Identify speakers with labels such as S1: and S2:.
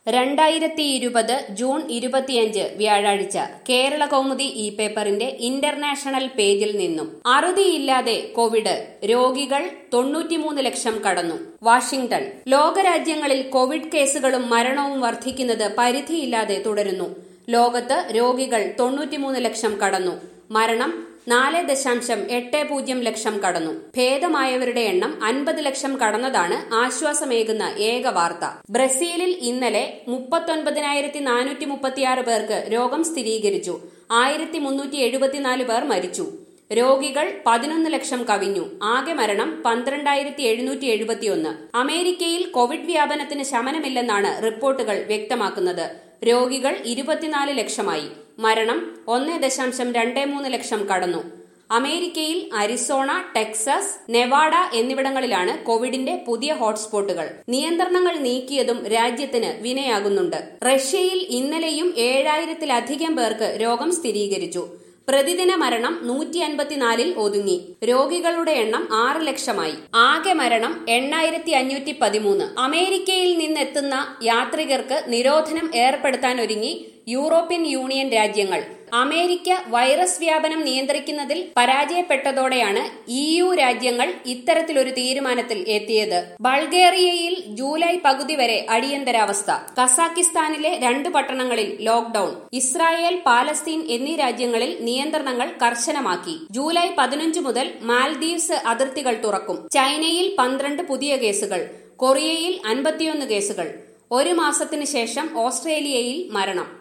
S1: രണ്ടായിരത്തി ഇരുപത് ജൂൺ ഇരുപത്തിയഞ്ച് വ്യാഴാഴ്ച കേരള കൗമുദി ഇ പേപ്പറിന്റെ ഇന്റർനാഷണൽ പേജിൽ നിന്നും അറുതിയില്ലാതെ കോവിഡ് രോഗികൾ തൊണ്ണൂറ്റിമൂന്ന് ലക്ഷം കടന്നു വാഷിംഗ്ടൺ ലോകരാജ്യങ്ങളിൽ കോവിഡ് കേസുകളും മരണവും വർദ്ധിക്കുന്നത് പരിധിയില്ലാതെ തുടരുന്നു ലോകത്ത് രോഗികൾ തൊണ്ണൂറ്റിമൂന്ന് ലക്ഷം കടന്നു മരണം നാല് ദശാംശം എട്ട് പൂജ്യം ലക്ഷം കടന്നു ഭേദമായവരുടെ എണ്ണം അൻപത് ലക്ഷം കടന്നതാണ് ആശ്വാസമേകുന്ന ഏക വാർത്ത ബ്രസീലിൽ ഇന്നലെ മുപ്പത്തൊൻപതിനായിരത്തി നാനൂറ്റി മുപ്പത്തിയാറ് പേർക്ക് രോഗം സ്ഥിരീകരിച്ചു ആയിരത്തി മുന്നൂറ്റി എഴുപത്തിനാല് പേർ മരിച്ചു രോഗികൾ പതിനൊന്ന് ലക്ഷം കവിഞ്ഞു ആകെ മരണം പന്ത്രണ്ടായിരത്തി എഴുന്നൂറ്റി എഴുപത്തിയൊന്ന് അമേരിക്കയിൽ കോവിഡ് വ്യാപനത്തിന് ശമനമില്ലെന്നാണ് റിപ്പോർട്ടുകൾ വ്യക്തമാക്കുന്നത് രോഗികൾ ഇരുപത്തിനാല് ലക്ഷമായി മരണം ഒന്ന് ദശാംശം രണ്ട് മൂന്ന് ലക്ഷം കടന്നു അമേരിക്കയിൽ അരിസോണ ടെക്സസ് നെവാഡ എന്നിവിടങ്ങളിലാണ് കോവിഡിന്റെ പുതിയ ഹോട്ട്സ്പോട്ടുകൾ നിയന്ത്രണങ്ങൾ നീക്കിയതും രാജ്യത്തിന് വിനയാകുന്നുണ്ട് റഷ്യയിൽ ഇന്നലെയും ഏഴായിരത്തിലധികം പേർക്ക് രോഗം സ്ഥിരീകരിച്ചു പ്രതിദിന മരണം നൂറ്റി അൻപത്തിനാലിൽ ഒതുങ്ങി രോഗികളുടെ എണ്ണം ആറ് ലക്ഷമായി ആകെ മരണം എണ്ണായിരത്തി അഞ്ഞൂറ്റി പതിമൂന്ന് അമേരിക്കയിൽ നിന്നെത്തുന്ന യാത്രികർക്ക് നിരോധനം ഏർപ്പെടുത്താനൊരുങ്ങി യൂറോപ്യൻ യൂണിയൻ രാജ്യങ്ങൾ അമേരിക്ക വൈറസ് വ്യാപനം നിയന്ത്രിക്കുന്നതിൽ പരാജയപ്പെട്ടതോടെയാണ് ഇ യു രാജ്യങ്ങൾ ഇത്തരത്തിലൊരു തീരുമാനത്തിൽ എത്തിയത് ബൾഗേറിയയിൽ ജൂലൈ പകുതി വരെ അടിയന്തരാവസ്ഥ കസാക്കിസ്ഥാനിലെ രണ്ട് പട്ടണങ്ങളിൽ ലോക്ഡൌൺ ഇസ്രായേൽ പാലസ്തീൻ എന്നീ രാജ്യങ്ങളിൽ നിയന്ത്രണങ്ങൾ കർശനമാക്കി ജൂലൈ പതിനഞ്ച് മുതൽ മാൽദീവ്സ് അതിർത്തികൾ തുറക്കും ചൈനയിൽ പന്ത്രണ്ട് പുതിയ കേസുകൾ കൊറിയയിൽ അൻപത്തിയൊന്ന് കേസുകൾ ഒരു മാസത്തിനു ശേഷം ഓസ്ട്രേലിയയിൽ മരണം